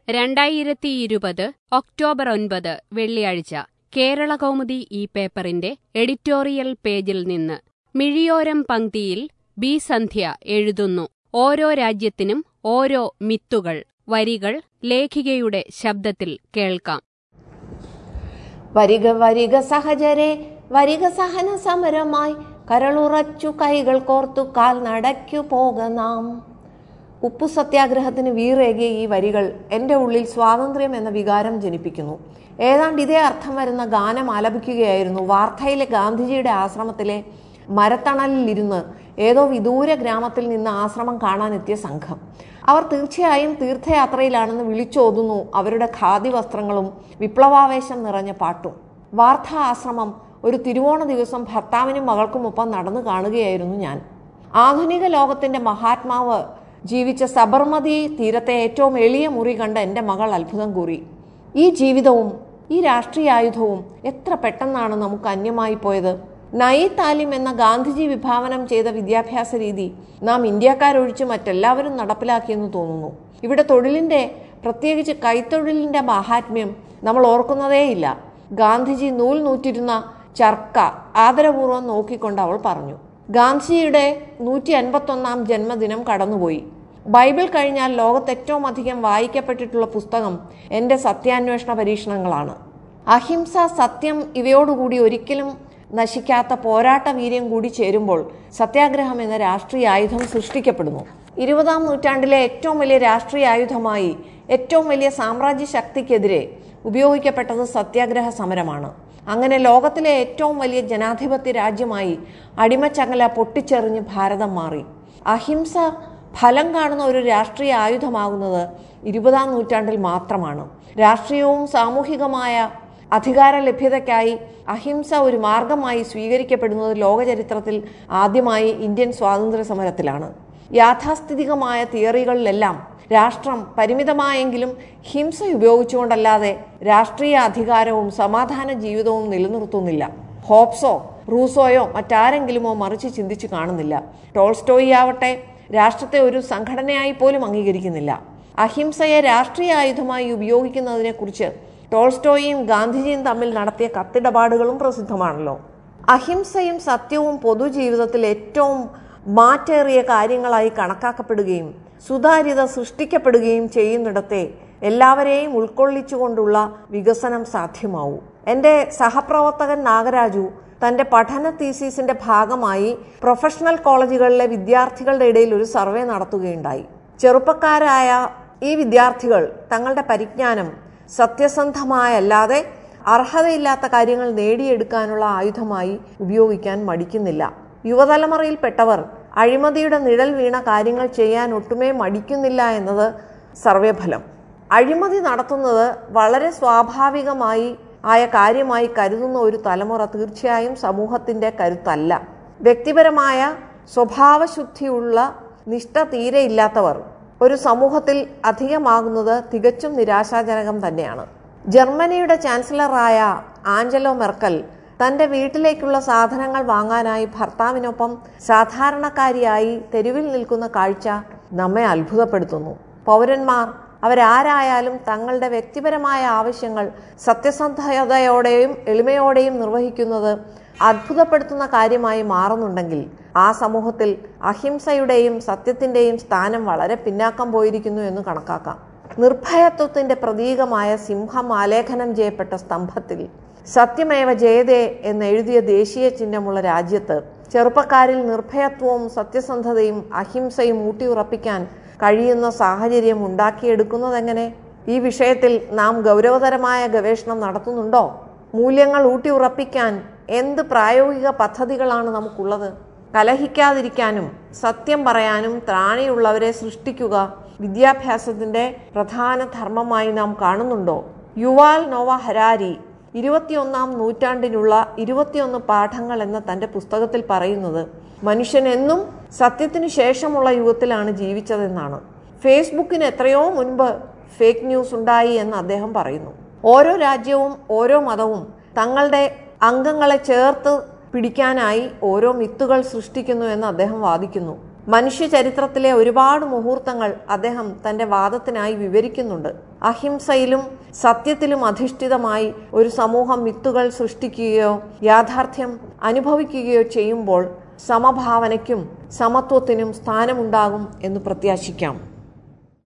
രണ്ടായിരത്തി ഇരുപത് ഒക്ടോബർ ഒൻപത് വെള്ളിയാഴ്ച കേരള കൗമുദി ഈ പേപ്പറിന്റെ എഡിറ്റോറിയൽ പേജിൽ നിന്ന് മിഴിയോരം പങ്ക്തിയിൽ ബി സന്ധ്യ എഴുതുന്നു ഓരോ രാജ്യത്തിനും ഓരോ മിത്തുകൾ വരികൾ ലേഖികയുടെ ശബ്ദത്തിൽ കേൾക്കാം വരിക വരിക സഹജരെ വരിക സഹന സമരമായി കരളുറച്ചു കൈകൾ കോർത്തു കാൽ നടക്കു പോക നാം ഉപ്പു സത്യാഗ്രഹത്തിന് വീറേകിയ ഈ വരികൾ എൻ്റെ ഉള്ളിൽ സ്വാതന്ത്ര്യം എന്ന വികാരം ജനിപ്പിക്കുന്നു ഏതാണ്ട് ഇതേ അർത്ഥം വരുന്ന ഗാനം ആലപിക്കുകയായിരുന്നു വാർധയിലെ ഗാന്ധിജിയുടെ ആശ്രമത്തിലെ മരത്തണലിലിരുന്ന് ഏതോ വിദൂര ഗ്രാമത്തിൽ നിന്ന് ആശ്രമം കാണാനെത്തിയ സംഘം അവർ തീർച്ചയായും തീർത്ഥയാത്രയിലാണെന്ന് വിളിച്ചോതുന്നു അവരുടെ ഖാദി വസ്ത്രങ്ങളും വിപ്ലവാവേശം നിറഞ്ഞ പാട്ടും വാർധ ആശ്രമം ഒരു തിരുവോണ ദിവസം ഭർത്താവിനും മകൾക്കുമൊപ്പം നടന്നു കാണുകയായിരുന്നു ഞാൻ ആധുനിക ലോകത്തിന്റെ മഹാത്മാവ് ജീവിച്ച സബർമതി തീരത്തെ ഏറ്റവും എളിയ മുറി കണ്ട എൻ്റെ മകൾ അത്ഭുതം കൂറി ഈ ജീവിതവും ഈ രാഷ്ട്രീയായുധവും എത്ര പെട്ടെന്നാണ് നമുക്ക് അന്യമായി പോയത് നയി താലിം എന്ന ഗാന്ധിജി വിഭാവനം ചെയ്ത വിദ്യാഭ്യാസ രീതി നാം ഇന്ത്യക്കാരൊഴിച്ച് മറ്റെല്ലാവരും നടപ്പിലാക്കിയെന്ന് തോന്നുന്നു ഇവിടെ തൊഴിലിന്റെ പ്രത്യേകിച്ച് കൈത്തൊഴിലിന്റെ മാഹാത്മ്യം നമ്മൾ ഓർക്കുന്നതേയില്ല ഗാന്ധിജി നൂൽ നൂറ്റിരുന്ന ചർക്ക ആദരപൂർവ്വം നോക്കിക്കൊണ്ട് അവൾ പറഞ്ഞു ഗാന്ധിജിയുടെ നൂറ്റി അൻപത്തൊന്നാം ജന്മദിനം കടന്നുപോയി ബൈബിൾ കഴിഞ്ഞാൽ ലോകത്ത് ഏറ്റവും അധികം വായിക്കപ്പെട്ടിട്ടുള്ള പുസ്തകം എൻ്റെ സത്യാന്വേഷണ പരീക്ഷണങ്ങളാണ് അഹിംസ സത്യം ഇവയോടുകൂടി ഒരിക്കലും നശിക്കാത്ത പോരാട്ട വീര്യം കൂടി ചേരുമ്പോൾ സത്യാഗ്രഹം എന്ന രാഷ്ട്രീയ ആയുധം സൃഷ്ടിക്കപ്പെടുന്നു ഇരുപതാം നൂറ്റാണ്ടിലെ ഏറ്റവും വലിയ രാഷ്ട്രീയ ആയുധമായി ഏറ്റവും വലിയ സാമ്രാജ്യ ശക്തിക്കെതിരെ ഉപയോഗിക്കപ്പെട്ടത് സത്യാഗ്രഹ സമരമാണ് അങ്ങനെ ലോകത്തിലെ ഏറ്റവും വലിയ ജനാധിപത്യ രാജ്യമായി അടിമച്ചങ്ങല പൊട്ടിച്ചെറിഞ്ഞ് ഭാരതം മാറി അഹിംസ ഫലം കാണുന്ന ഒരു രാഷ്ട്രീയ ആയുധമാകുന്നത് ഇരുപതാം നൂറ്റാണ്ടിൽ മാത്രമാണ് രാഷ്ട്രീയവും സാമൂഹികമായ അധികാര ലഭ്യതയ്ക്കായി അഹിംസ ഒരു മാർഗമായി സ്വീകരിക്കപ്പെടുന്നത് ലോകചരിത്രത്തിൽ ആദ്യമായി ഇന്ത്യൻ സ്വാതന്ത്ര്യ സമരത്തിലാണ് യാഥാസ്ഥിതികമായ തിയറികളിലെല്ലാം രാഷ്ട്രം പരിമിതമായെങ്കിലും ഹിംസ ഉപയോഗിച്ചുകൊണ്ടല്ലാതെ രാഷ്ട്രീയ അധികാരവും സമാധാന ജീവിതവും നിലനിർത്തുന്നില്ല ഹോപ്സോ റൂസോയോ മറ്റാരെങ്കിലുമോ മറിച്ച് ചിന്തിച്ചു കാണുന്നില്ല ടോൾസ്റ്റോയി ആവട്ടെ രാഷ്ട്രത്തെ ഒരു സംഘടനയായി പോലും അംഗീകരിക്കുന്നില്ല അഹിംസയെ രാഷ്ട്രീയ ആയുധമായി ഉപയോഗിക്കുന്നതിനെക്കുറിച്ച് ടോൾസ്റ്റോയും ഗാന്ധിജിയും തമ്മിൽ നടത്തിയ കത്തിടപാടുകളും പ്രസിദ്ധമാണല്ലോ അഹിംസയും സത്യവും പൊതുജീവിതത്തിൽ ഏറ്റവും മാറ്റേറിയ കാര്യങ്ങളായി കണക്കാക്കപ്പെടുകയും സുതാര്യത സൃഷ്ടിക്കപ്പെടുകയും ചെയ്യുന്നിടത്തെ എല്ലാവരെയും ഉൾക്കൊള്ളിച്ചുകൊണ്ടുള്ള വികസനം സാധ്യമാവൂ എൻ്റെ സഹപ്രവർത്തകൻ നാഗരാജു തന്റെ പഠന തീസീസിന്റെ ഭാഗമായി പ്രൊഫഷണൽ കോളേജുകളിലെ വിദ്യാർത്ഥികളുടെ ഇടയിൽ ഒരു സർവേ നടത്തുകയുണ്ടായി ചെറുപ്പക്കാരായ ഈ വിദ്യാർത്ഥികൾ തങ്ങളുടെ പരിജ്ഞാനം സത്യസന്ധമായല്ലാതെ അർഹതയില്ലാത്ത കാര്യങ്ങൾ നേടിയെടുക്കാനുള്ള ആയുധമായി ഉപയോഗിക്കാൻ മടിക്കുന്നില്ല യുവതലമുറയിൽപ്പെട്ടവർ അഴിമതിയുടെ നിഴൽ വീണ കാര്യങ്ങൾ ചെയ്യാൻ ഒട്ടുമേ മടിക്കുന്നില്ല എന്നത് സർവേ ഫലം അഴിമതി നടത്തുന്നത് വളരെ സ്വാഭാവികമായി ആയ കാര്യമായി കരുതുന്ന ഒരു തലമുറ തീർച്ചയായും സമൂഹത്തിന്റെ കരുത്തല്ല വ്യക്തിപരമായ സ്വഭാവശുദ്ധിയുള്ള നിഷ്ഠ തീരെ ഇല്ലാത്തവർ ഒരു സമൂഹത്തിൽ അധികമാകുന്നത് തികച്ചും നിരാശാജനകം തന്നെയാണ് ജർമ്മനിയുടെ ചാൻസലറായ ആഞ്ചലോ മെർക്കൽ തന്റെ വീട്ടിലേക്കുള്ള സാധനങ്ങൾ വാങ്ങാനായി ഭർത്താവിനൊപ്പം സാധാരണക്കാരിയായി തെരുവിൽ നിൽക്കുന്ന കാഴ്ച നമ്മെ അത്ഭുതപ്പെടുത്തുന്നു പൗരന്മാർ അവരാരായാലും തങ്ങളുടെ വ്യക്തിപരമായ ആവശ്യങ്ങൾ സത്യസന്ധതയോടെയും എളിമയോടെയും നിർവഹിക്കുന്നത് അത്ഭുതപ്പെടുത്തുന്ന കാര്യമായി മാറുന്നുണ്ടെങ്കിൽ ആ സമൂഹത്തിൽ അഹിംസയുടെയും സത്യത്തിന്റെയും സ്ഥാനം വളരെ പിന്നാക്കം പോയിരിക്കുന്നു എന്ന് കണക്കാക്കാം നിർഭയത്വത്തിന്റെ പ്രതീകമായ സിംഹം ആലേഖനം ചെയ്യപ്പെട്ട സ്തംഭത്തിൽ സത്യമേവ ജയതേ എന്നെഴുതിയ ദേശീയ ചിഹ്നമുള്ള രാജ്യത്ത് ചെറുപ്പക്കാരിൽ നിർഭയത്വവും സത്യസന്ധതയും അഹിംസയും ഊട്ടിയുറപ്പിക്കാൻ കഴിയുന്ന സാഹചര്യം ഉണ്ടാക്കിയെടുക്കുന്നതെങ്ങനെ ഈ വിഷയത്തിൽ നാം ഗൗരവതരമായ ഗവേഷണം നടത്തുന്നുണ്ടോ മൂല്യങ്ങൾ ഊട്ടിയുറപ്പിക്കാൻ എന്ത് പ്രായോഗിക പദ്ധതികളാണ് നമുക്കുള്ളത് കലഹിക്കാതിരിക്കാനും സത്യം പറയാനും ത്രാണിയുള്ളവരെ സൃഷ്ടിക്കുക വിദ്യാഭ്യാസത്തിന്റെ പ്രധാന ധർമ്മമായി നാം കാണുന്നുണ്ടോ യുവാൽ നോവ ഹരാരി ഇരുപത്തിയൊന്നാം നൂറ്റാണ്ടിനുള്ള ഇരുപത്തിയൊന്ന് പാഠങ്ങൾ എന്ന തന്റെ പുസ്തകത്തിൽ പറയുന്നത് മനുഷ്യൻ എന്നും സത്യത്തിനു ശേഷമുള്ള യുഗത്തിലാണ് ജീവിച്ചതെന്നാണ് ഫേസ്ബുക്കിന് എത്രയോ മുൻപ് ഫേക്ക് ന്യൂസ് ഉണ്ടായി എന്ന് അദ്ദേഹം പറയുന്നു ഓരോ രാജ്യവും ഓരോ മതവും തങ്ങളുടെ അംഗങ്ങളെ ചേർത്ത് പിടിക്കാനായി ഓരോ മിത്തുകൾ സൃഷ്ടിക്കുന്നു എന്ന് അദ്ദേഹം വാദിക്കുന്നു മനുഷ്യ ചരിത്രത്തിലെ ഒരുപാട് മുഹൂർത്തങ്ങൾ അദ്ദേഹം തന്റെ വാദത്തിനായി വിവരിക്കുന്നുണ്ട് അഹിംസയിലും സത്യത്തിലും അധിഷ്ഠിതമായി ഒരു സമൂഹം വിത്തുകൾ സൃഷ്ടിക്കുകയോ യാഥാർത്ഥ്യം അനുഭവിക്കുകയോ ചെയ്യുമ്പോൾ സമഭാവനയ്ക്കും സമത്വത്തിനും സ്ഥാനമുണ്ടാകും എന്ന് പ്രത്യാശിക്കാം